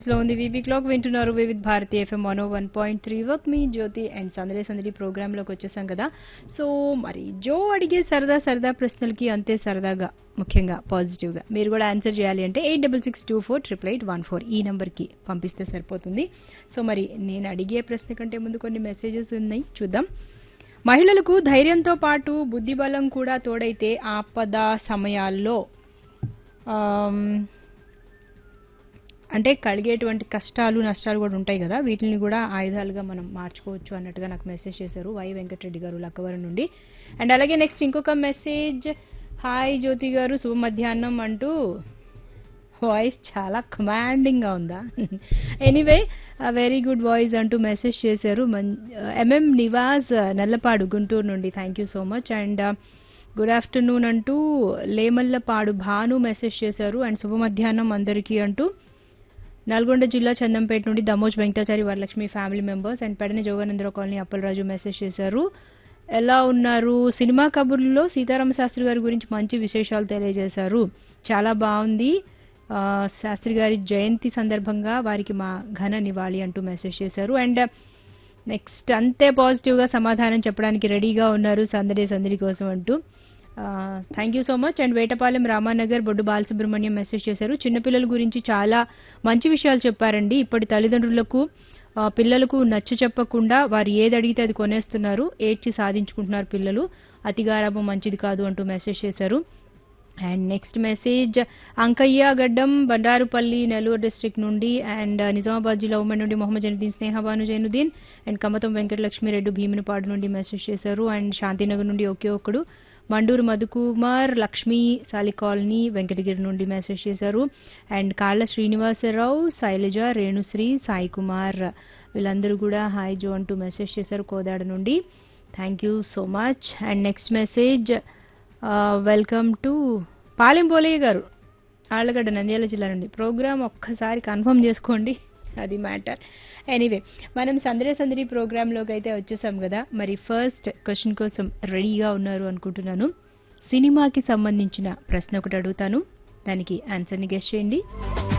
లో ఉంది VB clock వింటున్నారు Vividh Bharati FM one one point three work మీ జ్యోతి అండ్ సందడి సందడి ప్రోగ్రామ్ లోకి వచ్చేసాం కదా సో మరి జో అడిగే సరదా సరదా ప్రశ్నలకి అంతే సరదాగా ముఖ్యంగా పాజిటివ్ గా మీరు కూడా ఆన్సర్ చేయాలి అంటే eight double six two four triple eight one four ఈ నంబర్ కి పంపిస్తే సరిపోతుంది సో మరి నేను అడిగే ప్రశ్న కంటే ముందు కొన్ని మెసేజెస్ ఉన్నాయి చూద్దాం మహిళలకు ధైర్యంతో పాటు బుద్ధిబలం కూడా తోడైతే ఆపద సమయాల్లో ఆమ్, అంటే కలిగేటువంటి కష్టాలు నష్టాలు కూడా ఉంటాయి కదా వీటిని కూడా ఆయుధాలుగా మనం మార్చుకోవచ్చు అన్నట్టుగా నాకు మెసేజ్ చేశారు వై వెంకటరెడ్డి గారు లక్కవరం నుండి అండ్ అలాగే నెక్స్ట్ ఇంకొక మెసేజ్ హాయ్ జ్యోతి గారు శుభ మధ్యాహ్నం అంటూ వాయిస్ చాలా కమాండింగ్ గా ఉందా ఎనీవే వెరీ గుడ్ వాయిస్ అంటూ మెసేజ్ చేశారు ఎంఎం నివాస్ నల్లపాడు గుంటూరు నుండి thank you so much and good afternoon అంటూ లేమల్లపాడు భాను మెసేజ్ చేశారు అండ్ శుభ మధ్యాహ్నం అందరికీ అంటూ నల్గొండ జిల్లా చందంపేట నుండి Damoj Venkatachari Varalakshmi family members and Pedani Joganandarao colony Appalaraju message చేశారు ఎలా ఉన్నారు సినిమా కబుర్లలో సీతారామ శాస్త్రి గారి గురించి మంచి విశేషాలు తెలియజేశారు చాలా బాగుంది ఆ, శాస్త్రి గారి జయంతి సందర్భంగా వారికి మా ఘన నివాళి అంటూ మెసేజ్ చేశారు అండ్ నెక్స్ట్ అంతే పాజిటివ్ గా సమాధానం చెప్పడానికి రెడీగా ఉన్నారు సందడి సందడి కోసం అంటూ thank you so much and Vetapalem Ramanagar Boddu Balasubrahmanyam message చేశారు చిన్నపిల్లల గురించి చాలా మంచి విషయాలు చెప్పారండి ఇప్పటి తల్లిదండ్రులకు ఆ, పిల్లలకు నచ్చ చెప్పకుండా వారు ఏది అడిగితే అది కొనేస్తున్నారు ఏడ్చి సాధించుకుంటున్నారు పిల్లలు అతిగారాభం మంచిది కాదు అంటూ మెసేజ్ చేశారు and next message Ankayya Gaddam Bandarupalli Nellore district నుండి అండ్ నిజామాబాద్ జిల్లా ఉమ్మడి నుండి మొహమ్మద్ జైనుద్దీన్ స్నేహబాను జైనుద్దీన్ అండ్ కమతం వెంకటలక్ష్మి రెడ్డి భీమునిపాడు నుండి మెసేజ్ చేశారు అండ్ శాంతినగర్ నుండి ఒకే ఒక్కడు మండూరు మధుకుమార్ లక్ష్మి సాలి కాలనీ వెంకటగిరి నుండి మెసేజ్ చేశారు అండ్ కాళ్ళ శ్రీనివాసరావు శైలజ రేణుశ్రీ సాయి కుమార్ వీళ్ళందరూ కూడా హాయ్ జో అంటూ మెసేజ్ చేశారు కోదాడ నుండి thank you so much and next message welcome to Palem Polayya garu Allagadda Nandyal జిల్లా నుండి ప్రోగ్రామ్ ఒక్కసారి కన్ఫర్మ్ చేసుకోండి అది మ్యాటర్ ఎనీవే మనం సందడి సందడి ప్రోగ్రాంలోకి అయితే వచ్చేసాం కదా మరి ఫస్ట్ క్వశ్చన్ కోసం రెడీగా ఉన్నారు అనుకుంటున్నాను సినిమాకి సంబంధించిన ప్రశ్న ఒకటి అడుగుతాను దానికి ఆన్సర్ని గెస్ట్ చేయండి